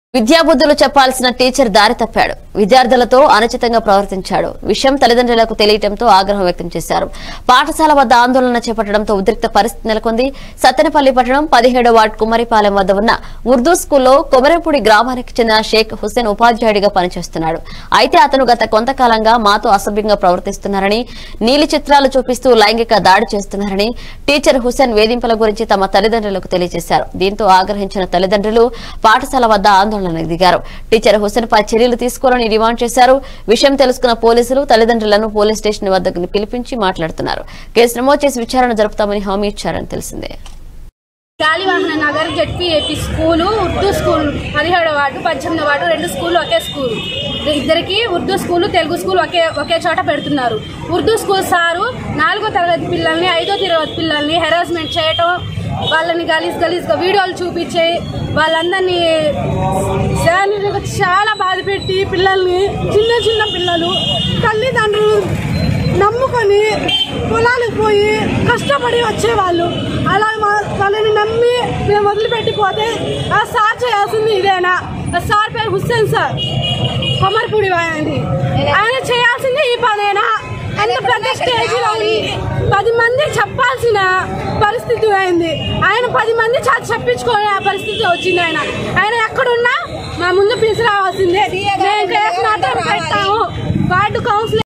విద్యాబుద్ధులు చెప్పాల్సిన టీచర్ దారి తప్పాడు విద్యార్థులతో అనుచితంగా ప్రవర్తించాడు విషయం తల్లిదండ్రులకు తెలియటంతో ఆగ్రహం వ్యక్తం చేశారు పాఠశాల వద్ద ఆందోళన చేపట్టడంతో ఉద్రిక్త పరిస్థితి నెలకొంది సత్తెనపల్లి పట్టణం పదిహేడో వార్డు కుమ్మరిపాలెం వద్ద ఉన్న ఉర్దూ స్కూల్లో కొమరంపూడి గ్రామానికి చెందిన షేక్ హుస్సేన్ ఉపాధ్యాయుడిగా పనిచేస్తున్నాడు అయితే అతను గత కొంతకాలంగా మాతో అసభ్యంగా ప్రవర్తిస్తున్నారని నీలి చిత్రాలు చూపిస్తూ లైంగిక దాడి చేస్తున్నారని టీచర్ హుస్సేన్ వేధింపుల గురించి తమ తల్లిదండ్రులకు తెలియజేశారు దీంతో ఆగ్రహించిన తల్లిదండ్రులు పాఠశాల వద్ద ఆందోళనకు దిగారు టీచర్ హుస్సేన్ పై చర్యలు తీసుకోవాలని డిమాండ్ చేశారు విషయం తెలుసుకున్న పోలీసులు తల్లిదండ్రులను పోలీస్ స్టేషన్ వద్దకు పిలిపించి మాట్లాడుతున్నారు కేసు నమోదు చేసి విచారణ జరుపుతామని హామీ ఇచ్చారని తెలిసిందే గాలివాహన నగర్ జెడ్పీఏపీ స్కూలు ఉర్దూ స్కూల్ పదిహేడో వార్డు పద్దెనిమిదో వార్డు రెండు స్కూళ్ళు ఒకే స్కూల్ ఇద్దరికి ఉర్దూ స్కూల్ తెలుగు స్కూల్ ఒకే ఒకే చోట పెడుతున్నారు ఉర్దూ స్కూల్ సారు నాలుగో తరగతి పిల్లల్ని ఐదో తరగతి పిల్లల్ని హెరాస్మెంట్ చేయటం వాళ్ళని గలీజ్ గలీజ్గా వీడియోలు చూపించి వాళ్ళందరినీ శారీరక చాలా బాధ పెట్టి పిల్లల్ని చిన్న చిన్న పిల్లలు తల్లిదండ్రులు నమ్ముకొని పొలాలకు పోయి కష్టపడి వచ్చేవాళ్ళు అలా వా- వాళ్ళని నమ్మి మేము వదిలిపెట్టిపోతే ఆ సార్ చేయాల్సింది ఇదేనా ఆ సార్ పేరు హుస్సేన్ సార్ కొమరపూడి ఆయనది ఆయన చేయాల్సింది ఈ పనేనా ఎంత పెద్ద స్టేజ్లో ఉంది పది మంది చెప్పాల్సిన పరిస్థితి అయింది ఆయన పది మంది చ- చెప్పించుకునే పరిస్థితి వచ్చింది ఆయన ఆయన ఎక్కడున్నా మా ముందు పిలిచి రావాల్సిందే మేము కేసు మాత్రం పెట్టాము వార్డు కౌన్సిలర్